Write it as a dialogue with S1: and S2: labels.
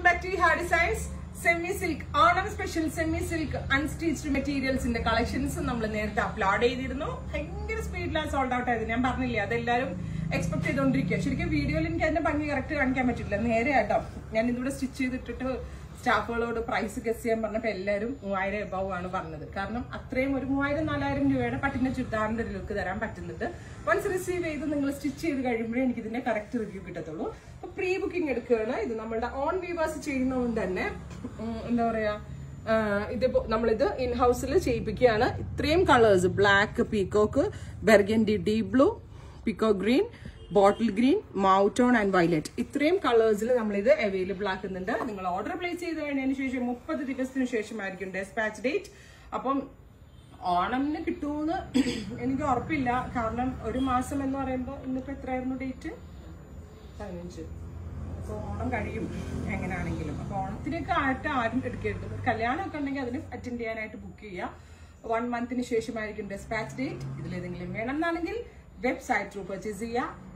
S1: back to ഹാ designs semi silk Onam special semi silk unstitched മെറ്റീരിയൽസിന്റെ collections നമ്മൾ നേരത്തെ അപ്ലോഡ് ചെയ്തിരുന്നു ഭയങ്കര സ്പീഡിലാണ് സോൾഡ് ഔട്ട് ആയത് ഞാൻ പറഞ്ഞില്ലേ അതെല്ലാരും എക്സ്പെക്ട് ചെയ്തോണ്ടിരിക്കുക ശരിക്കും വീഡിയോയിൽ എനിക്ക് അതിന്റെ ഭംഗി കറക്റ്റ് കാണിക്കാൻ പറ്റില്ല നേരെ ആട്ടോ ഞാൻ ഇതിവിടെ സ്റ്റിച്ച് ചെയ്തിട്ടിട്ട് സ്റ്റാഫുകളോട് പ്രൈസ് ഗസ് ചെയ്യാൻ പറഞ്ഞപ്പോൾ എല്ലാവരും മൂവായിരം എബവ് ആണ് പറഞ്ഞത് കാരണം അത്രയും ഒരു മൂവായിരം നാലായിരം രൂപയുടെ പട്ടിന്റെ ചുരിദാറിന്റെ ഒരു ലുക്ക് തരാൻ പറ്റുന്നുണ്ട് വൺസ് റിസീവ് ചെയ്ത് നിങ്ങൾ സ്റ്റിച്ച് ചെയ്ത് കഴിയുമ്പോഴേ എനിക്ക് ഇതിന്റെ കറക്റ്റ് റിവ്യൂ കിട്ടത്തുള്ളൂ അപ്പൊ പ്രീ ബുക്കിംഗ് എടുക്കുകയാണ് ഇത് നമ്മളുടെ ഓൺ വീവേഴ്സ് ചെയ്യുന്നതുകൊണ്ട് തന്നെ ഉം, എന്താ പറയാ ആഹ് ഇത് നമ്മളിത് ഇൻ ഹൗസിൽ ചെയ്യിപ്പിക്കുകയാണ് ഇത്രയും colours black peacock burgundy deep blue peacock green bottle green മൗട്ടോൺ ആൻഡ് വയലറ്റ് ഇത്രയും കളേഴ്സിൽ നമ്മളിത് അവൈലബിൾ ആക്കുന്നുണ്ട് നിങ്ങൾ ഓർഡർ പ്ലേസ് ചെയ്ത് കഴിഞ്ഞതിന് ശേഷം മുപ്പത് ദിവസത്തിന് ശേഷമായിരിക്കും ഡെസ്പാച്ച് ഡേറ്റ് അപ്പം ഓണമിന് കിട്ടുമെന്ന് എനിക്ക് ഉറപ്പില്ല കാരണം ഒരു മാസം എന്ന് പറയുമ്പോൾ ഇന്നിപ്പോ എത്രയായിരുന്നു ഡേറ്റ് പതിനഞ്ച് അപ്പൊ ഓണം കഴിയും എങ്ങനെയാണെങ്കിലും അപ്പൊ ഓണത്തിനൊക്കെ ആയിട്ട് ആരും എടുക്കരുത് ഒരു കല്യാണമൊക്കെ ഉണ്ടെങ്കിൽ അതിന് അറ്റൻഡ് ചെയ്യാനായിട്ട് ബുക്ക് ചെയ്യുക വൺ മന്തിന് ശേഷമായിരിക്കും ഡെസ്പാച്ച് ഡേറ്റ് ഇതിലേതെങ്കിലും വേണമെന്നാണെങ്കിൽ വെബ്സൈറ്റ് ത്രൂ പർച്ചേസ് ചെയ്യുക